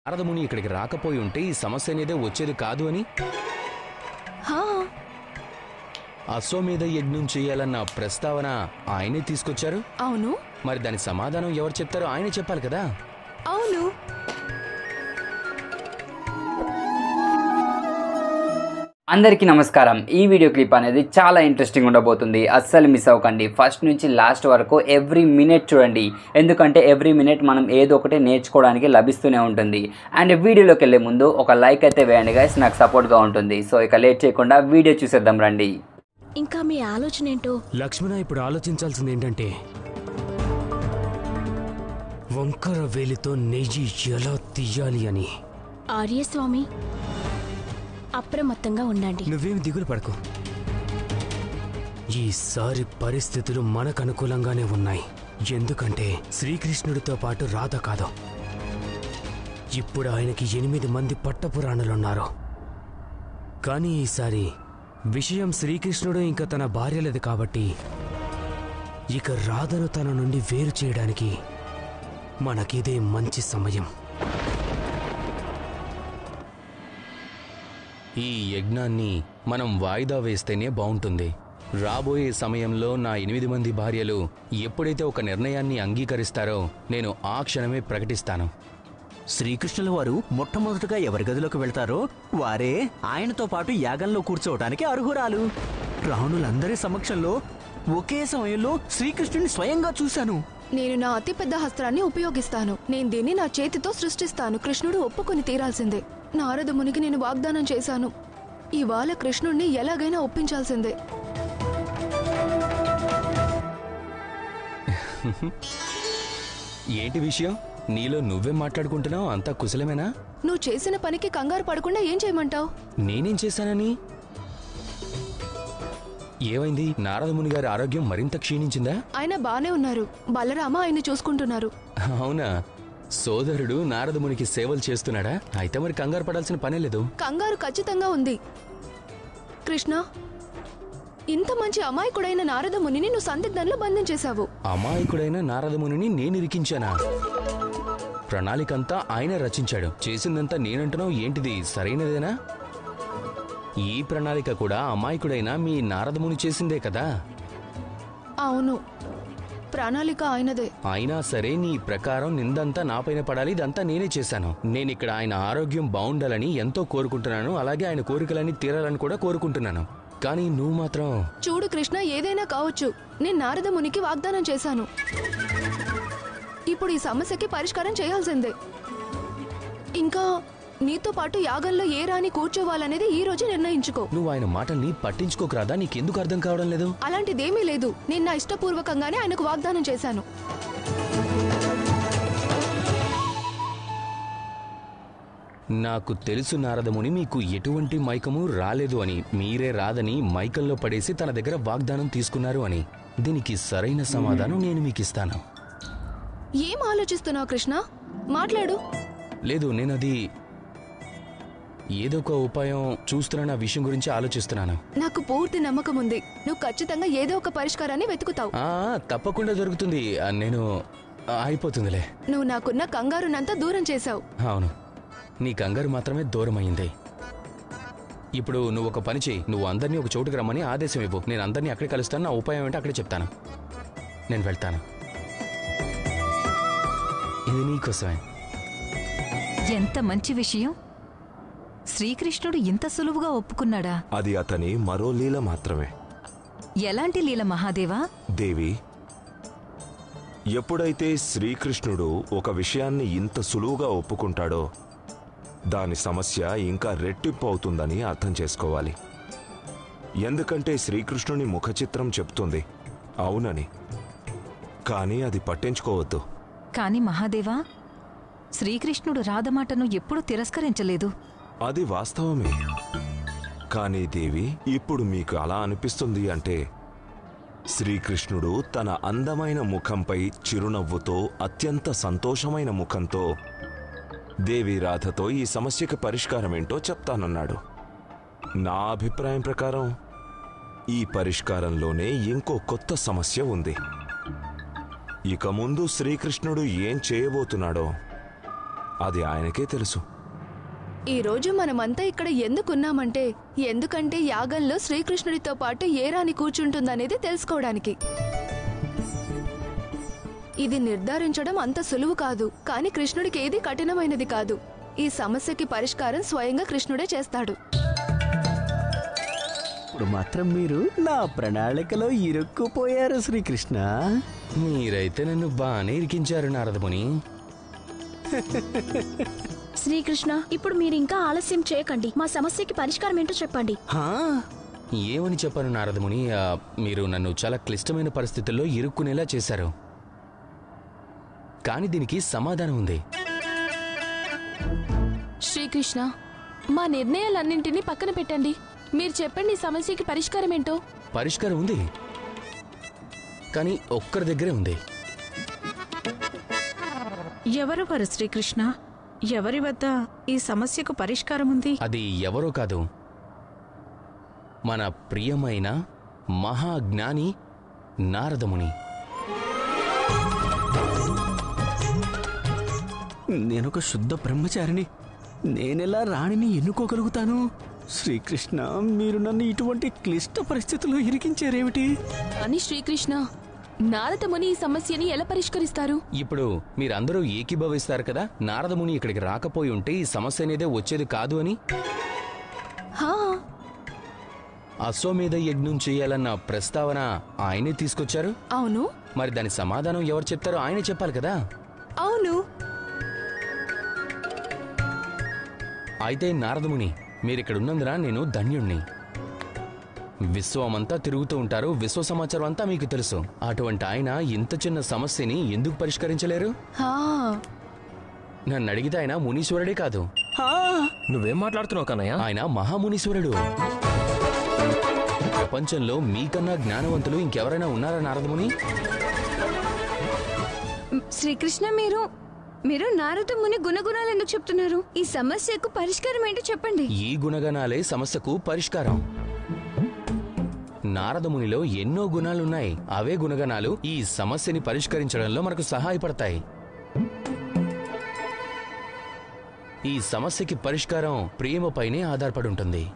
నారదముని ఇక్కడికి రాకపోయి ఉంటే ఈ సమస్య అనేదే వచ్చేది కాదు అని హా అశ్వమేధ యజ్ఞం చేయాలన్న ప్రస్తావన ఆయనే తీసుకొచ్చారు అవును మరి దాని సమాధానం ఎవరు చెప్తారో ఆయనే చెప్పాలి కదా అవును అందరికీ నమస్కారం ఈ వీడియో క్లిప్ అనేది చాలా ఇంట్రెస్టింగ్ ఉండబోతుంది అస్సలు మిస్ అవ్వకండి ఫస్ట్ నుంచి లాస్ట్ వరకు ఎవ్రీ మినిట్ చూడండి ఎందుకంటే ఎవ్రీ మినిట్ మనం ఏదో ఒకటి నేర్చుకోవడానికి లభిస్తూనే ఉంటుంది అండ్ వీడియోలోకి వెళ్ళే ముందు ఒక లైక్ అయితే వేయండి గైస్ నాకు సపోర్ట్గా ఉంటుంది సో ఇక లేట్ చేయకుండా వీడియో చూసేద్దాం రండి ఇంకా మీ ఆలోచన ఏంటో లక్ష్మణ ఇప్పుడు ఆలోచించాల్సింది ఏంటంటే వంకర వేలితో నెయ్యి ఎలా తీయాలి అని ఆర్యస్వామి అప్రమత్తంగా ఉండండి నువ్వేమి దిగులు పడకు ఈసారి పరిస్థితులు మనకు అనుకూలంగానే ఉన్నాయి ఎందుకంటే శ్రీకృష్ణుడితో పాటు రాధ కాదు ఇప్పుడు ఆయనకి ఎనిమిది మంది పట్టపురాణులున్నారు కానీ ఈసారి విషయం శ్రీకృష్ణుడు ఇంకా తన భార్యలది కాబట్టి ఇక రాధను తన నుండి వేరు చేయడానికి మనకిదే మంచి సమయం ఈ యజ్ఞాన్ని మనం వాయిదా వేస్తేనే బావుంటుంది రాబోయే సమయంలో నా ఎనిమిది మంది భార్యలు ఎప్పుడైతే ఒక నిర్ణయాన్ని అంగీకరిస్తారో నేను ఆ క్షణమే ప్రకటిస్తాను శ్రీకృష్ణుల వారు మొట్టమొదటగా ఎవరి గదిలోకి వెళ్తారో వారే ఆయనతో పాటు యాగంలో కూర్చోవటానికి అర్హురాలు రావణులందరి సమక్షంలో ఒకే సమయంలో శ్రీకృష్ణుని స్వయంగా చూశాను నేను నా అతిపెద్ద హస్త్రాన్ని ఉపయోగిస్తాను నేను దీన్ని నా చేతితో సృష్టిస్తాను కృష్ణుడు ఒప్పుకొని తీరాల్సిందే నారద మునికి నేను వాగ్దానం చేశాను ఇవాళ కృష్ణుణ్ణి ఎలాగైనా ఒప్పించాల్సిందే ఏంటి విషయం నీలో నువ్వే మాట్లాడుకుంటున్నావు అంతా కుశలమేనా నువ్వు చేసిన పనికి కంగారు పడకుండా ఏం చేయమంటావు నేనేం చేశానని ఏమైంది నారదముని గారి ఆరోగ్యం మరింత క్షీణించిందా ఆయన బానే ఉన్నారు బలరామ ఆయన చూసుకుంటున్నారు అవునా సోదరుడు నారదమునికి సేవలు చేస్తున్నాడా అయితే మరి కంగారు పడాల్సిన పనే లేదు కంగారు ఖచ్చితంగా ఉంది కృష్ణ ఇంత మంచి అమాయకుడైన నారద మునిని నువ్వు సందిగ్ధంలో బంధించేశావు అమాయకుడైన నారదమునిని నేను ఇరికించానా ప్రణాళికంతా ఆయన రచించాడు చేసిందంతా నేనంటున్నావు ఏంటిది సరైనదేనా ఈ ప్రణాళిక కూడా అమాయకుడైన మీ నారదముని చేసిందే కదా అవును ప్రణాళిక ఆయనదే అయినా సరే నీ ప్రకారం నిందంతా నాపైన పడాలి ఇదంతా నేనే చేశాను నేనిక్కడ ఆయన ఆరోగ్యం బాగుండాలని ఎంతో కోరుకుంటున్నాను అలాగే ఆయన కోరికలన్నీ తీరాలని కూడా కోరుకుంటున్నాను కానీ నువ్వు మాత్రం చూడు కృష్ణ ఏదైనా కావచ్చు నేను నారద మునికి వాగ్దానం చేశాను ఇప్పుడు ఈ సమస్యకి పరిష్కారం చేయాల్సిందే ఇంకా నీతో పాటు యాగంలో ఏ రాని కూర్చోవాలనేది ఈ రోజు నిర్ణయించుకో నువ్వు ఆయన మాటల్ని పట్టించుకోకరాదా నీకెందుకు అర్థం కావడం లేదు అలాంటిదేమీ లేదు నేను నా ఇష్టపూర్వకంగానే ఆయనకు వాగ్దానం చేశాను నాకు తెలుసు నారదముని మీకు ఎటువంటి మైకము రాలేదు అని మీరే రాదని మైకంలో పడేసి తన దగ్గర వాగ్దానం తీసుకున్నారు అని దీనికి సరైన సమాధానం నేను మీకు ఇస్తాను ఏం ఆలోచిస్తున్నావు కృష్ణ మాట్లాడు లేదు నేను అది ఏదో ఒక ఉపాయం చూస్తున్న విషయం గురించి ఆలోచిస్తున్నాను నాకు పూర్తి నమ్మకం ఉంది నువ్వు ఖచ్చితంగా ఏదో ఒక పరిష్కారాన్ని వెతుకుతావు ఆ తప్పకుండా జరుగుతుంది ఆ, నేను ఆ, అయిపోతుందిలే నువ్వు నాకున్న కంగారునంతా దూరం చేశావు అవును నీ కంగారు మాత్రమే దూరమైంది ఇప్పుడు నువ్వు ఒక పని చేయి నువ్వు అందరినీ ఒక చోటుకు రమ్మని ఆదేశం ఇవ్వు నేను అందరినీ అక్కడే కలుస్తాను నా ఉపాయం ఏంటో అక్కడే చెప్తాను నేను వెళ్తాను ఇది నీకోసమే ఎంత మంచి విషయం శ్రీకృష్ణుడు ఇంత సులువుగా ఒప్పుకున్నాడా అది అతని మరో లీల మాత్రమే ఎలాంటి లీల మహాదేవా దేవి ఎప్పుడైతే శ్రీకృష్ణుడు ఒక విషయాన్ని ఇంత సులువుగా ఒప్పుకుంటాడో దాని సమస్య ఇంకా రెట్టింపు అవుతుందని అర్థం చేసుకోవాలి ఎందుకంటే శ్రీకృష్ణుని ముఖచిత్రం చెప్తుంది అవునని కానీ అది పట్టించుకోవద్దు కాని మహాదేవా శ్రీకృష్ణుడు రాధమాటను ఎప్పుడూ తిరస్కరించలేదు అది వాస్తవమే కానీ దేవి ఇప్పుడు మీకు అలా అనిపిస్తుంది అంటే శ్రీకృష్ణుడు తన అందమైన ముఖంపై చిరునవ్వుతో అత్యంత సంతోషమైన ముఖంతో దేవి రాధతో ఈ సమస్యకి పరిష్కారమేంటో చెప్తానన్నాడు నా అభిప్రాయం ప్రకారం ఈ పరిష్కారంలోనే ఇంకో కొత్త సమస్య ఉంది ఇక ముందు శ్రీకృష్ణుడు ఏం చేయబోతున్నాడో అది ఆయనకే తెలుసు ఈ రోజు మనమంతా ఇక్కడ ఎందుకున్నామంటే ఎందుకంటే యాగంలో శ్రీకృష్ణుడితో పాటు ఏ రాణి కూర్చుంటుందనేది తెలుసుకోవడానికి ఇది నిర్ధారించడం అంత సులువు కాదు కానీ కృష్ణుడికి ఏది కఠినమైనది కాదు ఈ సమస్యకి పరిష్కారం స్వయంగా కృష్ణుడే చేస్తాడు ఇప్పుడు మాత్రం మీరు నా ప్రణాళికలో ఇరుక్కుపోయారు శ్రీకృష్ణ మీరైతే నన్ను బాగానే ఇరికించారు నారదముని శ్రీకృష్ణ ఇప్పుడు మీరు ఇంకా ఆలస్యం చేయకండి మా సమస్యకి పరిష్కారం ఏంటో చెప్పండి హా? ఏమని చెప్పాను నారదముని ఆ, మీరు నన్ను చాలా క్లిష్టమైన పరిస్థితుల్లో ఇరుక్కునేలా చేశారు కానీ దీనికి సమాధానం ఉంది శ్రీకృష్ణ మా నిర్ణయాలన్నింటినీ పక్కన పెట్టండి మీరు చెప్పండి ఈ సమస్యకి పరిష్కారం ఏంటో పరిష్కారం ఉంది కానీ ఒక్కరి దగ్గరే ఉంది ఎవరు వారు శ్రీకృష్ణ ఎవరి వద్ద ఈ సమస్యకు పరిష్కారం ఉంది అది ఎవరో కాదు మన ప్రియమైన మహాజ్ఞాని నారదముని నేనొక శుద్ధ బ్రహ్మచారిని నేనెలా రాణిని ఎన్నుకోగలుగుతాను శ్రీకృష్ణ మీరు నన్ను ఇటువంటి క్లిష్ట పరిస్థితుల్లో ఇరికించారేమిటి అని శ్రీకృష్ణ నారదముని ఈ సమస్యని ఎలా పరిష్కరిస్తారు ఇప్పుడు మీరందరూ ఏకీభవిస్తారు కదా నారదముని ఇక్కడికి రాకపోయి ఉంటే ఈ సమస్య అనేదే వచ్చేది కాదు అని హా అశ్వమేధ యజ్ఞం చేయాలన్న ప్రస్తావన ఆయనే తీసుకొచ్చారు అవును మరి దాని సమాధానం ఎవరు చెప్తారో ఆయనే చెప్పాలి కదా అవును అయితే నారదముని మీరిక్కడ ఉన్నందున నేను ధన్యుణ్ణి విశ్వమంతా తిరుగుతూ ఉంటారు విశ్వ సమాచారం అంతా మీకు తెలుసు అటువంటి ఆయన ఇంత చిన్న సమస్యని ఎందుకు పరిష్కరించలేరు హా నన్ను అడిగితే ఆయన మునీశ్వరుడే కాదు నువ్వేం మాట్లాడుతున్నావు కన్నయ్య ఆయన మహామునీశ్వరుడు ప్రపంచంలో మీకన్నా జ్ఞానవంతులు ఇంకెవరైనా ఉన్నారా నారదముని శ్రీకృష్ణ మీరు మీరు నారద ముని గుణగుణాలు ఎందుకు చెప్తున్నారు ఈ సమస్యకు పరిష్కారం ఏంటో చెప్పండి ఈ గుణగణాలే సమస్యకు పరిష్కారం నారదమునిలో ఎన్నో గుణాలున్నాయి అవే గుణగణాలు ఈ సమస్యని పరిష్కరించడంలో మనకు సహాయపడతాయి ఈ సమస్యకి పరిష్కారం ప్రేమపైనే ఆధారపడి ఉంటుంది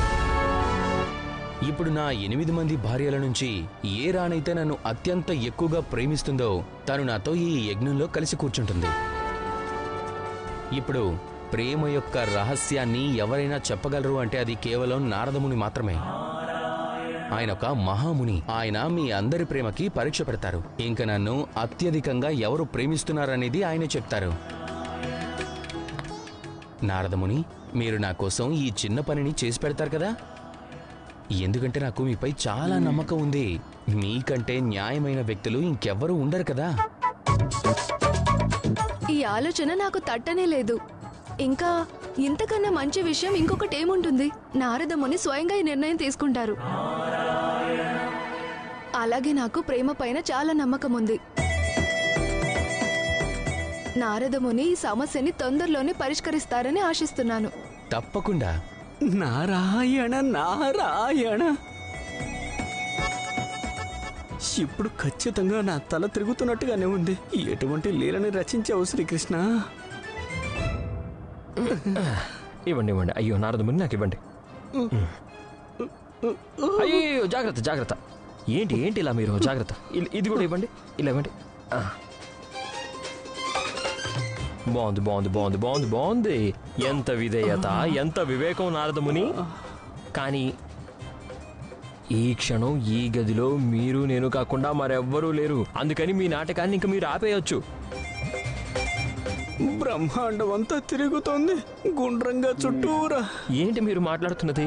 ఇప్పుడు నా ఎనిమిది మంది భార్యల నుంచి ఏ రాణైతే నన్ను అత్యంత ఎక్కువగా ప్రేమిస్తుందో తను నాతో ఈ యజ్ఞంలో కలిసి కూర్చుంటుంది ఇప్పుడు ప్రేమ యొక్క రహస్యాన్ని ఎవరైనా చెప్పగలరు అంటే అది కేవలం నారదముని మాత్రమే ఆయన ఒక మహాముని ఆయన మీ అందరి ప్రేమకి పరీక్ష పెడతారు ఇంక నన్ను అత్యధికంగా ఎవరు ప్రేమిస్తున్నారనేది ఆయన చెప్తారు నారదముని మీరు నా కోసం ఈ చిన్న పనిని చేసి పెడతారు కదా ఎందుకంటే నాకు మీపై చాలా నమ్మకం ఉంది మీకంటే న్యాయమైన వ్యక్తులు ఇంకెవ్వరూ ఉండరు కదా ఈ ఆలోచన నాకు తట్టనే లేదు ఇంకా ఇంతకన్నా మంచి విషయం ఇంకొకటి ఏముంటుంది నారదముని స్వయంగా ఈ నిర్ణయం తీసుకుంటారు అలాగే నాకు ప్రేమ పైన చాలా నమ్మకం ఉంది నారదముని ఈ సమస్యని తొందరలోనే పరిష్కరిస్తారని ఆశిస్తున్నాను తప్పకుండా నారాయణ నారాయణ ఇప్పుడు ఖచ్చితంగా నా తల తిరుగుతున్నట్టుగానే ఉంది ఎటువంటి లీలని రచించావు శ్రీకృష్ణ ఇవ్వండి ఇవ్వండి అయ్యో నారదముని నాకు ఇవ్వండి అయ్యో జాగ్రత్త జాగ్రత్త ఏంటి ఏంటి ఇలా మీరు జాగ్రత్త ఇ- ఇది కూడా ఇవ్వండి ఇలా ఇవ్వండి ఆ. బాగుంది బాగుంది బాగుంది బాగుంది బాగుంది ఎంత విధేయత ఎంత వివేకం నారదముని కానీ ఈ క్షణం ఈ గదిలో మీరు నేను కాకుండా మరెవ్వరూ లేరు అందుకని మీ నాటకాన్ని ఇంక మీరు ఆపేయొచ్చు బ్రహ్మాండం అంతా తిరుగుతోంది గుండ్రంగా చుట్టూరా ఏంటి మీరు మాట్లాడుతున్నది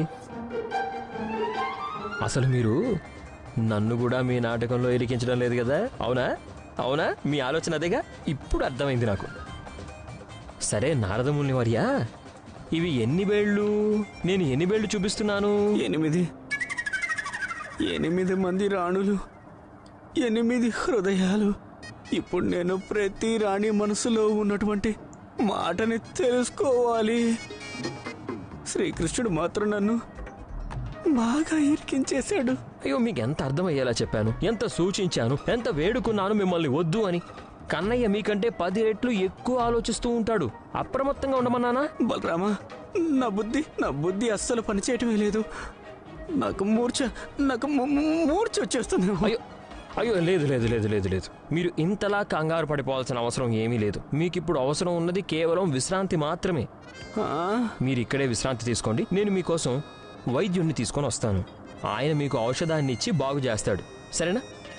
అసలు మీరు నన్ను కూడా మీ నాటకంలో ఇరికించడం లేదు కదా అవునా అవునా మీ ఆలోచన అదేగా ఇప్పుడు అర్థమైంది నాకు సరే నారదముని వర్యా ఇవి ఎన్ని వేళ్ళు నేను ఎన్ని వేళ్ళు చూపిస్తున్నాను ఎనిమిది ఎనిమిది మంది రాణులు ఎనిమిది హృదయాలు ఇప్పుడు నేను ప్రతి రాణి మనసులో ఉన్నటువంటి మాటని తెలుసుకోవాలి శ్రీకృష్ణుడు మాత్రం నన్ను బాగా ఇరికించేశాడు అయ్యో మీకు ఎంత అర్థమయ్యేలా చెప్పాను ఎంత సూచించాను ఎంత వేడుకున్నాను మిమ్మల్ని వద్దు అని కన్నయ్య మీకంటే పది రెట్లు ఎక్కువ ఆలోచిస్తూ ఉంటాడు అప్రమత్తంగా ఉండమన్నానా బలరామా నా బుద్ధి నా బుద్ధి అస్సలు పనిచేయటమే లేదు నాకు మూర్ఛ నాకు ము- ము- మూర్ఛ వచ్చేస్తుంది అయ్యో అయ్యో లేదు లేదు లేదు లేదు లేదు మీరు ఇంతలా కంగారు పడిపోవాల్సిన అవసరం ఏమీ లేదు మీకు ఇప్పుడు అవసరం ఉన్నది కేవలం విశ్రాంతి మాత్రమే ఆ, మీరు ఇక్కడే విశ్రాంతి తీసుకోండి నేను మీకోసం వైద్యుణ్ణి తీసుకొని వస్తాను ఆయన మీకు ఔషధాన్ని ఇచ్చి బాగు చేస్తాడు సరేనా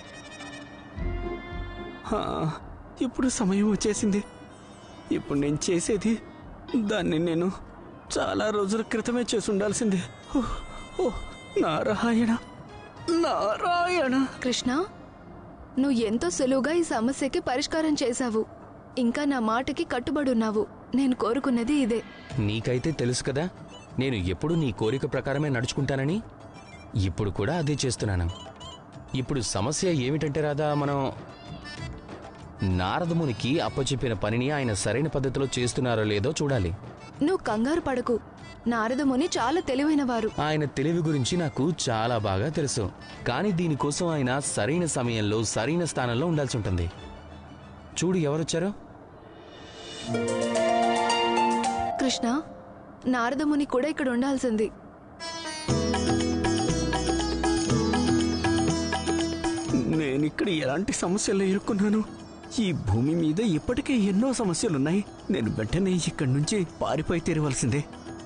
ఆ, ఇప్పుడు సమయం వచ్చేసింది ఇప్పుడు నేను చేసేది దాన్ని నేను చాలా రోజుల క్రితమే చేసి ఉండాల్సిందే ఓ, ఓ, నారాయణ నారాయణ కృష్ణ నువ్వు ఎంతో సులువుగా ఈ సమస్యకి పరిష్కారం చేశావు ఇంకా నా మాటకి కట్టుబడున్నావు నేను కోరుకున్నది ఇదే నీకైతే తెలుసు కదా నేను ఎప్పుడు నీ కోరిక ప్రకారమే నడుచుకుంటానని ఇప్పుడు కూడా అదే చేస్తున్నాను ఇప్పుడు సమస్య ఏమిటంటే రాదా మనం నారదమునికి అప్పచెప్పిన పనిని ఆయన సరైన పద్ధతిలో చేస్తున్నారో లేదో చూడాలి నువ్వు కంగారు పడకు నారదముని చాలా తెలివైనవారు ఆయన తెలివి గురించి నాకు చాలా బాగా తెలుసు కానీ దీనికోసం ఆయన సరైన సమయంలో సరైన స్థానంలో ఉండాల్సి ఉంటుంది చూడు ఎవరొచ్చారో కృష్ణ నారదముని కూడా ఇక్కడ ఉండాల్సింది నేను ఇక్కడ ఎలాంటి సమస్యలు ఎదుర్కొన్నాను ఈ భూమి మీద ఇప్పటికే ఎన్నో సమస్యలున్నాయి నేను వెంటనే ఇక్కడి నుంచి పారిపోయి తీరవలసిందే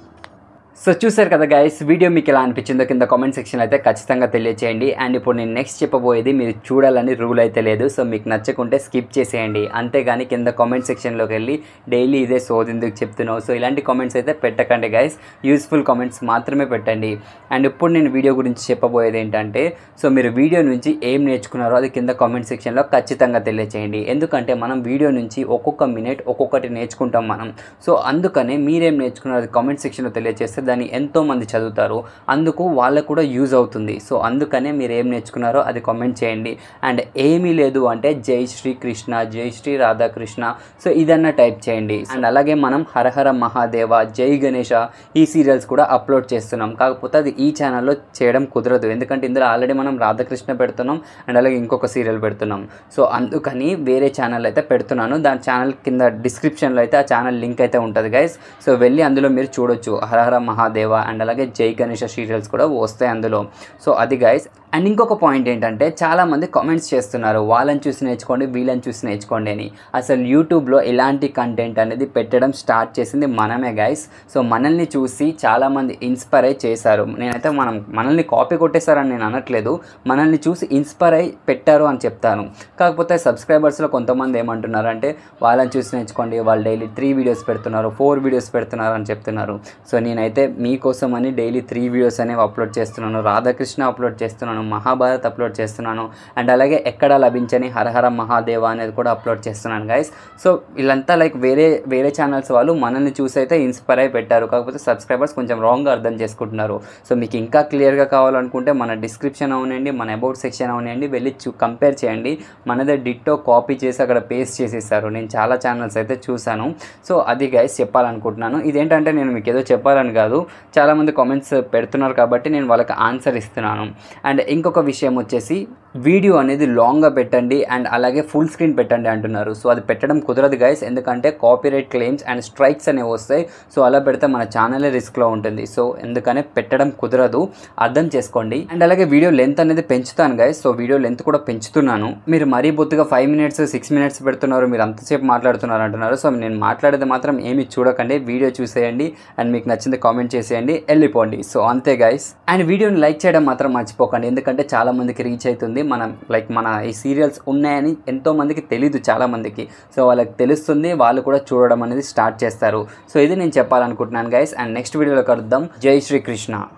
సో చూసారు కదా గైస్ వీడియో మీకు ఎలా అనిపించిందో కింద కామెంట్ సెక్షన్ అయితే ఖచ్చితంగా తెలియచేయండి అండ్ ఇప్పుడు నేను నెక్స్ట్ చెప్పబోయేది మీరు చూడాలని రూల్ అయితే లేదు సో మీకు నచ్చకుంటే స్కిప్ చేసేయండి అంతేగాని కింద కామెంట్ సెక్షన్లోకి వెళ్ళి డైలీ ఇదే సోది ఎందుకు చెప్తున్నావు సో ఇలాంటి కామెంట్స్ అయితే పెట్టకండి గైస్ యూస్ఫుల్ కామెంట్స్ మాత్రమే పెట్టండి అండ్ ఇప్పుడు నేను వీడియో గురించి చెప్పబోయేది ఏంటంటే సో మీరు వీడియో నుంచి ఏం నేర్చుకున్నారో అది కింద కామెంట్ సెక్షన్లో ఖచ్చితంగా తెలియచేయండి ఎందుకంటే మనం వీడియో నుంచి ఒక్కొక్క మినిట్ ఒక్కొక్కటి నేర్చుకుంటాం మనం సో అందుకనే మీరేం నేర్చుకున్నారో అది కామెంట్ సెక్షన్లో తెలియజేస్తే దాన్ని ఎంతో మంది చదువుతారు అందుకు వాళ్ళకు కూడా యూజ్ అవుతుంది సో అందుకనే మీరు ఏం నేర్చుకున్నారో అది కామెంట్ చేయండి అండ్ ఏమీ లేదు అంటే జై శ్రీ కృష్ణ జై శ్రీ రాధాకృష్ణ సో ఇదన్నా టైప్ చేయండి అండ్ అలాగే మనం హరహర మహాదేవ జై గణేష ఈ సీరియల్స్ కూడా అప్లోడ్ చేస్తున్నాం కాకపోతే అది ఈ ఛానల్లో చేయడం కుదరదు ఎందుకంటే ఇందులో ఆల్రెడీ మనం రాధాకృష్ణ పెడుతున్నాం అండ్ అలాగే ఇంకొక సీరియల్ పెడుతున్నాం సో అందుకని వేరే ఛానల్ అయితే పెడుతున్నాను దాని ఛానల్ కింద డిస్క్రిప్షన్లో అయితే ఆ ఛానల్ లింక్ అయితే ఉంటుంది గైస్ సో వెళ్ళి అందులో మీరు చూడొచ్చు హరహర మహాదేవ అండ్ అలాగే జై గణేష సీరియల్స్ కూడా వస్తాయి అందులో సో అది గైస్ అండ్ ఇంకొక పాయింట్ ఏంటంటే చాలామంది కామెంట్స్ చేస్తున్నారు వాళ్ళని చూసి నేర్చుకోండి వీళ్ళని చూసి నేర్చుకోండి అని అసలు యూట్యూబ్లో ఇలాంటి కంటెంట్ అనేది పెట్టడం స్టార్ట్ చేసింది మనమే గైస్ సో మనల్ని చూసి చాలామంది ఇన్స్పైర్ అయి చేశారు నేనైతే మనం మనల్ని కాపీ కొట్టేశారని నేను అనట్లేదు మనల్ని చూసి ఇన్స్పైర్ అయి పెట్టారు అని చెప్తాను కాకపోతే సబ్స్క్రైబర్స్లో కొంతమంది ఏమంటున్నారు అంటే వాళ్ళని చూసి నేర్చుకోండి వాళ్ళు డైలీ త్రీ వీడియోస్ పెడుతున్నారు ఫోర్ వీడియోస్ పెడుతున్నారు అని చెప్తున్నారు సో నేనైతే మీకోసం అని డైలీ త్రీ వీడియోస్ అనేవి అప్లోడ్ చేస్తున్నాను రాధాకృష్ణ అప్లోడ్ చేస్తున్నాను మహాభారత్ అప్లోడ్ చేస్తున్నాను అండ్ అలాగే ఎక్కడ లభించని హరహర మహాదేవ అనేది కూడా అప్లోడ్ చేస్తున్నాను గైస్ సో వీళ్ళంతా లైక్ వేరే వేరే ఛానల్స్ వాళ్ళు మనల్ని చూసి అయితే ఇన్స్పైర్ అయి పెట్టారు కాకపోతే సబ్స్క్రైబర్స్ కొంచెం రాంగ్గా అర్థం చేసుకుంటున్నారు సో మీకు ఇంకా క్లియర్గా కావాలనుకుంటే మన డిస్క్రిప్షన్ అవునండి మన అబౌట్ సెక్షన్ అవునండి వెళ్ళి చూ కంపేర్ చేయండి మనదే డిట్టో కాపీ చేసి అక్కడ పేస్ట్ చేసేసారు నేను చాలా ఛానల్స్ అయితే చూశాను సో అది గైస్ చెప్పాలనుకుంటున్నాను ఇదేంటంటే నేను మీకు ఏదో చెప్పాలని కాదు చాలామంది కామెంట్స్ పెడుతున్నారు కాబట్టి నేను వాళ్ళకి ఆన్సర్ ఇస్తున్నాను అండ్ ఇంకొక విషయం వచ్చేసి వీడియో అనేది లాంగ్గా పెట్టండి అండ్ అలాగే ఫుల్ స్క్రీన్ పెట్టండి అంటున్నారు సో అది పెట్టడం కుదరదు గైస్ ఎందుకంటే కాపీరైట్ క్లెయిమ్స్ అండ్ స్ట్రైక్స్ అనేవి వస్తాయి సో అలా పెడితే మన ఛానలే రిస్క్లో ఉంటుంది సో ఎందుకనే పెట్టడం కుదరదు అర్థం చేసుకోండి అండ్ అలాగే వీడియో లెంత్ అనేది పెంచుతాను గైస్ సో వీడియో లెంత్ కూడా పెంచుతున్నాను మీరు మరీ బొత్తుగా ఫైవ్ మినిట్స్ సిక్స్ మినిట్స్ పెడుతున్నారు మీరు అంతసేపు మాట్లాడుతున్నారు అంటున్నారు సో నేను మాట్లాడేది మాత్రం ఏమి చూడకండి వీడియో చూసేయండి అండ్ మీకు నచ్చింది కామెంట్ చేసేయండి వెళ్ళిపోండి సో అంతే గైస్ అండ్ వీడియోని లైక్ చేయడం మాత్రం మర్చిపోకండి ఎందుకంటే చాలా మందికి రీచ్ అవుతుంది మనం లైక్ మన ఈ సీరియల్స్ ఉన్నాయని ఎంతో మందికి తెలీదు చాలా మందికి సో వాళ్ళకి తెలుస్తుంది వాళ్ళు కూడా చూడడం అనేది స్టార్ట్ చేస్తారు సో ఇది నేను చెప్పాలనుకుంటున్నాను గైస్ అండ్ నెక్స్ట్ వీడియోలో కలుద్దాం జై శ్రీకృష్ణ